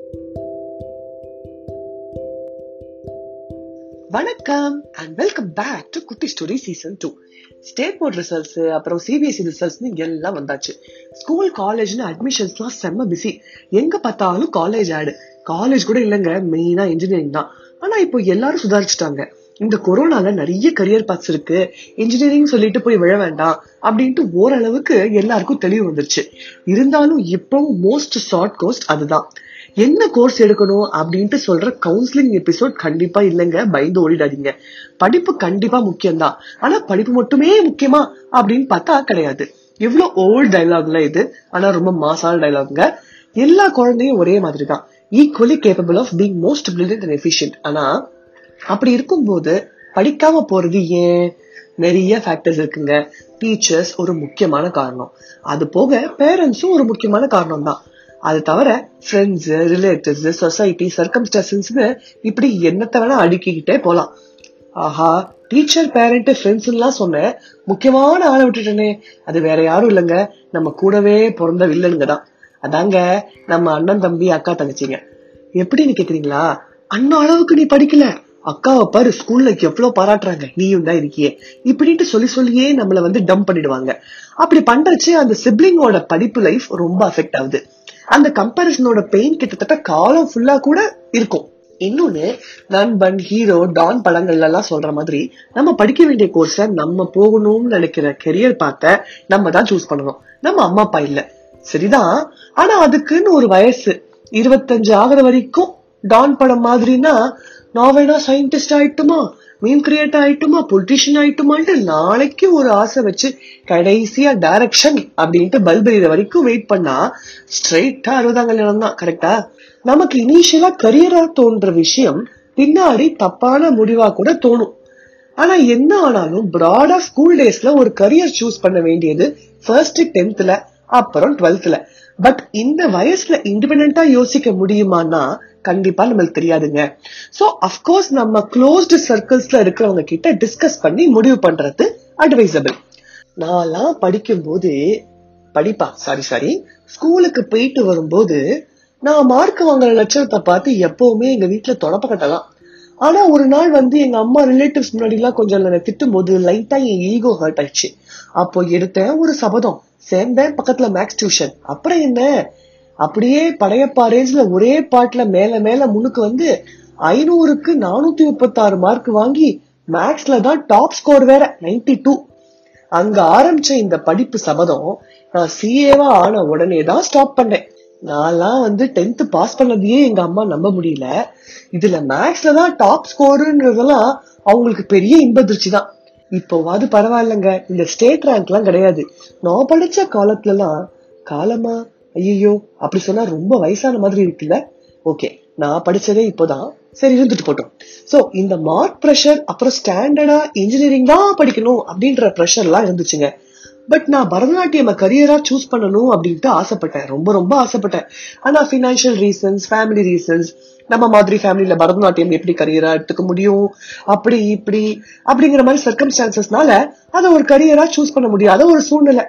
வணக்கம் and welcome back to Kutti story season two state board results அப்புறம் CBSE ரிசல்ட்ஸ்னு எல்லாம் வந்தாச்சு ஸ்கூல் காலேஜ்னு அட்மிஷன்ஸ்லாம் செம்ம பிஸி எங்க பார்த்தாலும் காலேஜ் ஆடு காலேஜ் கூட இல்லைங்க மெயினா இன்ஜினியரிங் தான் ஆனா இப்போ எல்லாரும் சுதாரிச்சுட்டாங்க இந்த கொரோனால நிறைய கரியர் பாத்ஸ் இருக்கு இன்ஜினியரிங் சொல்லிட்டு போய் விழ வேண்டாம் அப்படின்ட்டு ஓரளவுக்கு எல்லாருக்கும் தெளிவு வந்துருச்சு இருந்தாலும் இப்பவும் மோஸ்ட் ஷார்ட் கோஸ்ட் அதுதான் என்ன கோர்ஸ் எடுக்கணும் அப்படின்ட்டு சொல்ற கவுன்சிலிங் எபிசோட் கண்டிப்பா இல்லைங்க பயந்து ஓடிடாதீங்க படிப்பு கண்டிப்பா முக்கியம்தான் ஆனா படிப்பு மட்டுமே முக்கியமா அப்படின்னு பார்த்தா கிடையாது எவ்வளவு ஓல்ட் டைலாக்ல இது ஆனா ரொம்ப மாசான டைலாக்ங்க எல்லா குழந்தையும் ஒரே மாதிரி தான் equally capable of being most brilliant and efficient ஆனா அப்படி இருக்கும்போது படிக்காம போறது ஏன் நிறைய ஃபேக்டர்ஸ் இருக்குங்க டீச்சர்ஸ் ஒரு முக்கியமான காரணம் அது போக பேரண்ட்ஸும் ஒரு முக்கியமான காரணம் தான் அது தவிர ஃப்ரெண்ட்ஸ் ரிலேட்டிவ்ஸ் சொசைட்டி சர்க்கம்ஸ்டன்ஸ்னு இப்படி என்னத்தை வேணா அடுக்கிக்கிட்டே போலாம் ஆஹா டீச்சர் பேரண்ட் ஃப்ரெண்ட்ஸ் எல்லாம் சொன்னேன் முக்கியமான ஆளை விட்டுட்டேனே அது வேற யாரும் இல்லைங்க நம்ம கூடவே பிறந்த வில்லனுங்க தான் அதாங்க நம்ம அண்ணன் தம்பி அக்கா தங்கச்சிங்க எப்படின்னு கேக்குறீங்களா அண்ணன் அளவுக்கு நீ படிக்கல அக்காவை பாரு ஸ்கூல்ல எவ்வளவு பாராட்டுறாங்க நீயும் தான் இருக்கியே இப்படின்ட்டு சொல்லி சொல்லியே நம்மள வந்து டம்ப் பண்ணிடுவாங்க அப்படி பண்றச்சு அந்த சிப்ளிங்கோட படிப்பு லைஃப் ரொம்ப அஃபெக்ட் ஆகுது அந்த கம்பாரிசனோட பெயின் கிட்டத்தட்ட காலம் ஃபுல்லா கூட இருக்கும் இன்னொன்னு நண்பன் ஹீரோ டான் படங்கள்ல எல்லாம் சொல்ற மாதிரி நம்ம படிக்க வேண்டிய கோர்ஸ நம்ம போகணும்னு நினைக்கிற கெரியர் பார்த்த நம்ம தான் சூஸ் பண்ணணும் நம்ம அம்மா அப்பா இல்ல சரிதான் ஆனா அதுக்குன்னு ஒரு வயசு இருபத்தஞ்சு ஆகுற வரைக்கும் டான் படம் மாதிரினா நான் வேணா சயின்டிஸ்ட் ஆயிட்டுமா மீன் கிரியேட் ஆயிட்டுமா பொலிட்டிஷியன் ஆயிட்டுமான்ட்டு நாளைக்கு ஒரு ஆசை வச்சு கடைசியா டைரக்ஷன் அப்படின்ட்டு பல்ப் எறிகிற வரைக்கும் வெயிட் பண்ணா ஸ்ட்ரெயிட்டா அறுபதாம் கல்யாணம் தான் கரெக்டா நமக்கு இனிஷியலா கரியரா தோன்ற விஷயம் பின்னாடி தப்பான முடிவா கூட தோணும் ஆனா என்ன ஆனாலும் பிராடா ஸ்கூல் டேஸ்ல ஒரு கரியர் சூஸ் பண்ண வேண்டியது ஃபர்ஸ்ட் டென்த்ல அப்புறம் டுவெல்த்ல பட் இந்த வயசுல இண்டிபெண்டா யோசிக்க முடியுமான்னா கண்டிப்பா நம்மளுக்கு தெரியாதுங்க சோ அப்கோர்ஸ் நம்ம க்ளோஸ்டு சர்க்கிள்ஸ்ல இருக்கிறவங்க கிட்ட டிஸ்கஸ் பண்ணி முடிவு பண்றது அட்வைசபிள் நான்லாம் படிக்கும் போது படிப்பா சாரி சாரி ஸ்கூலுக்கு போயிட்டு வரும்போது நான் மார்க் வாங்குற லட்சணத்தை பார்த்து எப்பவுமே எங்க வீட்டுல தொடப்பக்கட்டலாம் ஆனா ஒரு நாள் வந்து எங்க அம்மா ரிலேட்டிவ்ஸ் முன்னாடி எல்லாம் கொஞ்சம் என்ன திட்டும் போது லைட்டா என் ஈகோ ஹர்ட் ஆயிடுச்சு அப்போ எடுத்தேன் ஒரு சபதம் சேர்ந்தேன் பக்கத்துல மேக்ஸ் டியூஷன் அப்புறம் என்ன அப்படியே படையப்பா ரேஞ்ச்ல ஒரே பாட்டுல மேல மேல முன்னுக்கு வந்து ஐநூறுக்கு நானூத்தி முப்பத்தி ஆறு மார்க் வாங்கி மேக்ஸ்ல தான் டாப் ஸ்கோர் வேற நைன்டி டூ அங்க ஆரம்பிச்ச இந்த படிப்பு சபதம் நான் சிஏவா ஆன உடனே தான் ஸ்டாப் பண்ணேன் நான்லாம் வந்து டென்த் பாஸ் பண்ணதையே எங்க அம்மா நம்ப முடியல இதுல மேக்ஸ்ல தான் டாப் ஸ்கோருன்றதெல்லாம் அவங்களுக்கு பெரிய இன்பதிர்ச்சி தான் இப்போவாது பரவாயில்லைங்க இந்த ஸ்டேட் ரேங்க் எல்லாம் கிடையாது நான் படிச்ச காலத்துல எல்லாம் காலமா ஐயோ அப்படி சொன்னா ரொம்ப வயசான மாதிரி இருக்குல்ல ஓகே நான் படிச்சதே இப்போதான் சரி இருந்துட்டு போட்டோம் சோ இந்த மார்க் ப்ரெஷர் அப்புறம் ஸ்டாண்டர்டா இன்ஜினியரிங் தான் படிக்கணும் அப்படின்ற ப்ரெஷர் எல்லாம் இருந்துச்சுங்க பட் நான் பரதநாட்டியம் கரியரா சூஸ் பண்ணணும் அப்படின்ட்டு ஆசைப்பட்டேன் ரொம்ப ரொம்ப ஆசைப்பட்டேன் ஆனா பினான்சியல் ரீசன்ஸ் ஃபேமிலி ரீசன்ஸ் நம்ம மாதிரி ஃபேமிலியில பரதநாட்டியம் எப்படி கரியரா எடுத்துக்க முடியும் அப்படி இப்படி அப்படிங்கிற மாதிரி சர்க்கம்ஸ்டான்சஸ்னால அதை ஒரு கரியரா சூஸ் பண்ண முடியாத ஒரு சூழ்நிலை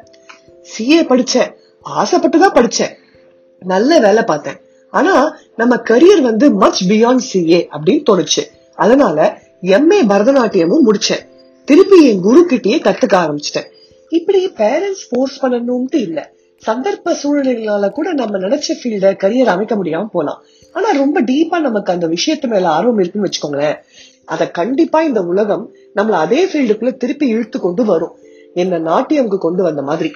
சிஏ படிச்சேன் ஆசைப்பட்டுதான் படிச்சேன் நல்ல வேலை பார்த்தேன் ஆனா நம்ம கரியர் வந்து மச் பியாண்ட் சிஏ அப்படின்னு தோணுச்சு அதனால எம்ஏ பரதநாட்டியமும் முடிச்சேன் திருப்பி என் குரு கிட்டயே கத்துக்க ஆரம்பிச்சிட்டேன் இப்படி பேரண்ட்ஸ் ஃபோர்ஸ் பண்ணணும்ட்டு இல்ல சந்தர்ப்ப சூழ்நிலைகளால கூட நம்ம நினைச்ச ஃபீல்ட கரியர் அமைக்க முடியாம போலாம் ஆனா ரொம்ப டீப்பா நமக்கு அந்த விஷயத்து மேல ஆர்வம் இருக்குன்னு வச்சுக்கோங்களேன் அத கண்டிப்பா இந்த உலகம் நம்மள அதே ஃபீல்டுக்குள்ள திருப்பி இழுத்து கொண்டு வரும் என்ன நாட்டியம்க்கு கொண்டு வந்த மாதிரி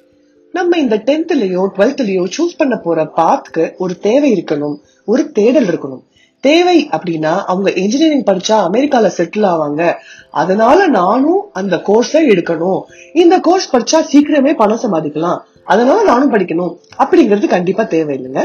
நம்ம இந்த டென்த்லயோ டுவெல்த்லயோ சூஸ் பண்ண போற பாத்துக்கு ஒரு தேவை இருக்கணும் ஒரு தேடல் இருக்கணும் தேவை அப்படின்னா அவங்க இன்ஜினியரிங் படிச்சா அமெரிக்கால செட்டில் ஆவாங்க அதனால நானும் அந்த கோர்ஸை எடுக்கணும் இந்த கோர்ஸ் படிச்சா சீக்கிரமே பணம் சம்பாதிக்கலாம் அதனால நானும் படிக்கணும் அப்படிங்கிறது கண்டிப்பா தேவை இல்லைங்க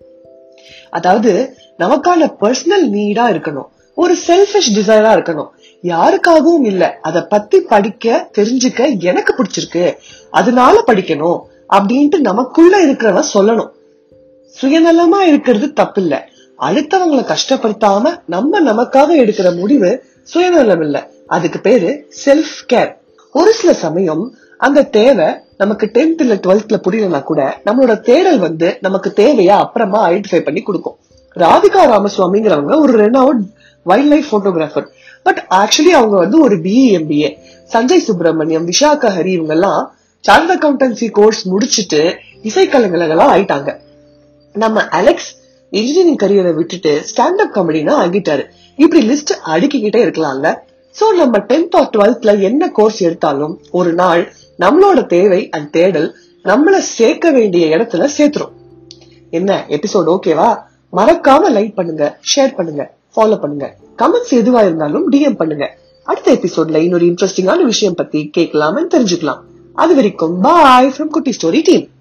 அதாவது நமக்கான பர்சனல் நீடா இருக்கணும் ஒரு செல்ஃபிஷ் டிசைரா இருக்கணும் யாருக்காகவும் இல்ல அத பத்தி படிக்க தெரிஞ்சுக்க எனக்கு பிடிச்சிருக்கு அதனால படிக்கணும் அப்படின்ட்டு நமக்குள்ள இருக்கிறவன் சொல்லணும் சுயநலமா இருக்கிறது தப்பில்ல அடுத்தவங்களை கஷ்டப்படுத்தாம நம்ம நமக்காக எடுக்கிற முடிவு சுயநலம் இல்ல அதுக்கு பேரு செல்ஃப் கேர் ஒரு சில சமயம் அந்த தேவை நமக்கு டென்த்ல டுவெல்த்ல புரியலனா கூட நம்மளோட தேடல் வந்து நமக்கு தேவையா அப்புறமா ஐடென்டிஃபை பண்ணி கொடுக்கும் ராதிகா ராமசுவாமிங்கிறவங்க ஒரு renowned wildlife photographer but actually அவங்க வந்து ஒரு பிஇ எம்பிஏ சஞ்சய் சுப்பிரமணியம் விஷாகா ஹரி இவங்க எல்லாம் சார்ட் அக்கௌண்டன்சி கோர்ஸ் முடிச்சிட்டு இசைக்கலைஞர்களா ஆயிட்டாங்க நம்ம அலெக்ஸ் இன்ஜினியரிங் கரியரை விட்டுட்டு ஸ்டாண்ட் அப் காமெடினா ஆகிட்டாரு இப்படி லிஸ்ட் அடுக்கிக்கிட்டே இருக்கலாம்ல சோ நம்ம டென்த் ஆர் டுவெல்த்ல என்ன கோர்ஸ் எடுத்தாலும் ஒரு நாள் நம்மளோட தேவை அண்ட் தேடல் நம்மள சேர்க்க வேண்டிய இடத்துல சேர்த்துரும் என்ன எபிசோட் ஓகேவா மறக்காம லைக் பண்ணுங்க ஷேர் பண்ணுங்க ஃபாலோ பண்ணுங்க கமெண்ட்ஸ் எதுவா இருந்தாலும் டிஎம் பண்ணுங்க அடுத்த எபிசோட்ல இன்னொரு இன்ட்ரெஸ்டிங்கான விஷயம் பத்தி கேட்கலாம்னு தெரிஞ்சுக்கலாம் அது வரைக்கும் bye from Kutti story team